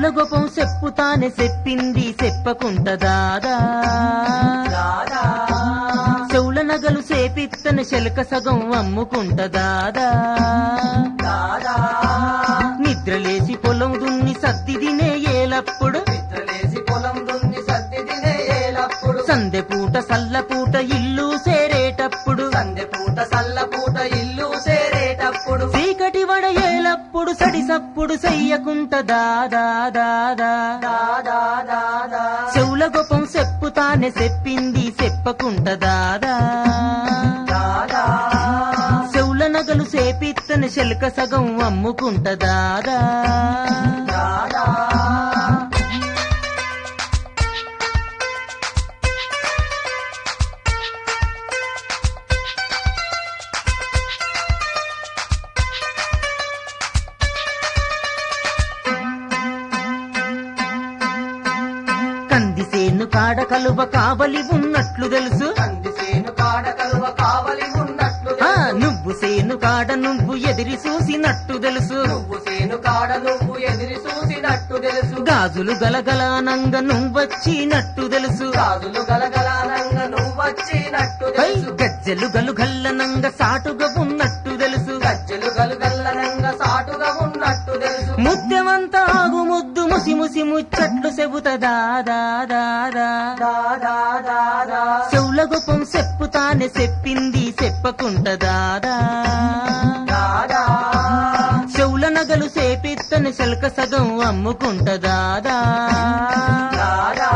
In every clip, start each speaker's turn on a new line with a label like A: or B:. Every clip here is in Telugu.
A: గొప్పం చెప్పుతానే చెప్పింది చెప్పకుంటదాదా
B: దాదా
A: చెవుల నగలు సేపిత్తన శెలక సగం అమ్ముకుంటదాదా
B: దాదా
A: నిద్రలేసి పొలం దున్ని సద్ది తినే ఏలప్పుడు
B: నిద్రలేసి పొలం దున్ని సర్ది తినే ఏలప్పుడు
A: సందె పూట సల్ల పూట ఇల్లు సేరేటప్పుడు
B: సందె పూట సల్ల పూట ఇల్లు సేరేటప్పుడు
A: చీకటి వడ ఏలప్పుడు సడిసప్పుడు చెయ్యకుంట దాదా దాదా
B: దాదా దాదా
A: చెవుల గొప్పం చెప్పుతానే చెప్పింది చెప్పకుంట దాదా
B: దాదా
A: చెవుల నగలు సేపిత్తన శెలక సగం అమ్ముకుంట దాదా
B: దాదా
A: కంది సేను కాడ కలువ కావలి ఉన్నట్లు తెలుసు
B: కంది సేను కాడ కలువ కావలి ఉన్నట్లు
A: ఆ
B: తెలుసు.
A: నువ్వు సేను కాడ నువ్వు ఎదిరి చూసినట్టు తెలుసు
B: నువ్వు సేను కాడ నువ్వు ఎదిరి చూసినట్టు తెలుసు
A: గాజులు గలగలానంగ నువ్వొచ్చినట్టు తెలుసు
B: రాజులు గలగలానంగా నువ్వు వచ్చినట్టు
A: హై,
B: తెలుసు
A: గజ్జెలు గలుగల్లనంగ సాటుగా ఉన్నట్టు తెలుసు
B: గజ్జలు గలగల్లనంగా సాటుగా ఉన్నట్టు తెలుసు
A: ముద్దెమంతా ఆగు ముద్దు ముసి ముసి ముచ్చట్లు చెబుతదా దాదా
B: దాదా దాదా
A: చెవుల గొప్పం చెప్పుతానే చెప్పింది చెప్పకుంటదాదా
B: దాదా
A: చెవుల నగలు సేపిత్తని శల్క సగం అమ్ముకుంటదాదా
B: దాదా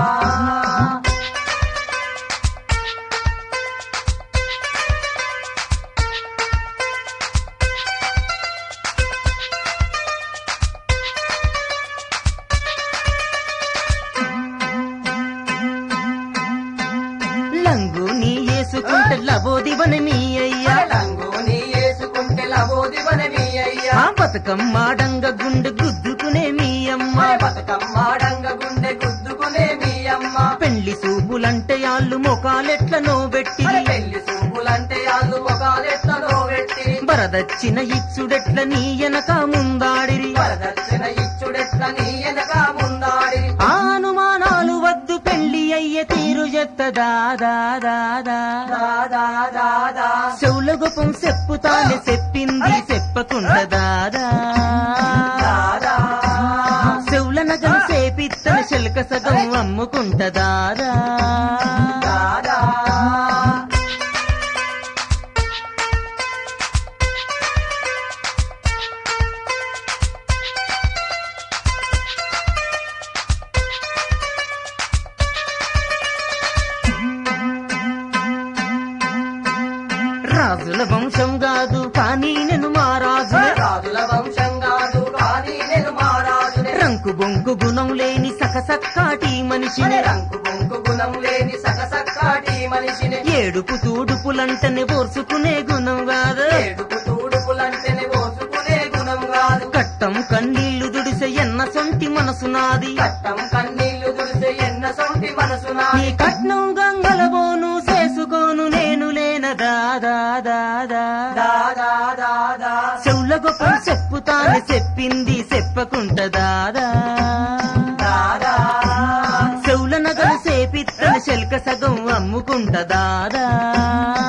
A: లంగు నీ వేసుకుంటే లబోదివని మీ అయ్యా
B: లంగోని వేసుకుంటే లబోదివన మీ అయ్యా
A: ఆ బతుకమ్మాడంగ గుండె గుద్దుకునే మీ అమ్మ
B: బతుకమ్మాడంగ గుండె గుద్దుకునే మీ అమ్మ
A: పెళ్లి సూపులంటే ఆళ్ళు మొకాలెట్ల నోబెట్టి
B: మరి పెళ్లి సూపులంటే ఆళ్ళు ఒకలెట్లలో పెట్టి
A: వరదచ్చిన ఇచ్చుడెట్ల నీ ఎనక ముందాడిరి
B: వరదక్షిణ ఇచ్చుడెట్ల నీ వెనక ముందాడి
A: ఆ అనుమానాలు వద్దు పెళ్లి అయ్యే తీరు చెత్త దాదా దాదా
B: దాదా దాదా
A: చెవుల గొప్పం చెప్పుతానే చెప్పింది చెప్పకుండా దాదా
B: దాదా
A: చెవుల నగలు సేపిత్తన శిల్క సగం అమ్ముకుంట దాదా
B: దాదా
A: రాజుల వంశం కాదు కానీ నేను మా రాజు
B: రాజుల వంశం కాదు కానీ నేను మహారాజునే
A: రంకు బొంకు గుణం లేని సకసక్కాటి మనిషిని
B: రంకు బొంకు గుణం లేని సకసక్కాటి మనిషిని
A: ఏడుపు తూడుపులంటనే పోర్చుకునే గుణం కాదు
B: ఏడుపు తూడుపులంటేనే పోసుకునే గుణం కాదు
A: కట్టం కన్నీళ్లు దుడిసె ఎన్న సొంటి మనసు నాది
B: కట్టం కన్నీళ్లు దుడిసే ఎన్న సొంటి మనసు
A: నీ
B: నాది
A: కట్నం గంగలబోను చేసుకోను నేను లేన దాదా దాదా
B: దాదా దాదా
A: చెవుల గొప్ప చెప్పుతాను చెప్పింది చెప్పకుంట దాదా
B: దాదా
A: చెవుల నగలు సేపిత్తన శల్క సగం అమ్ముకుంట దాదా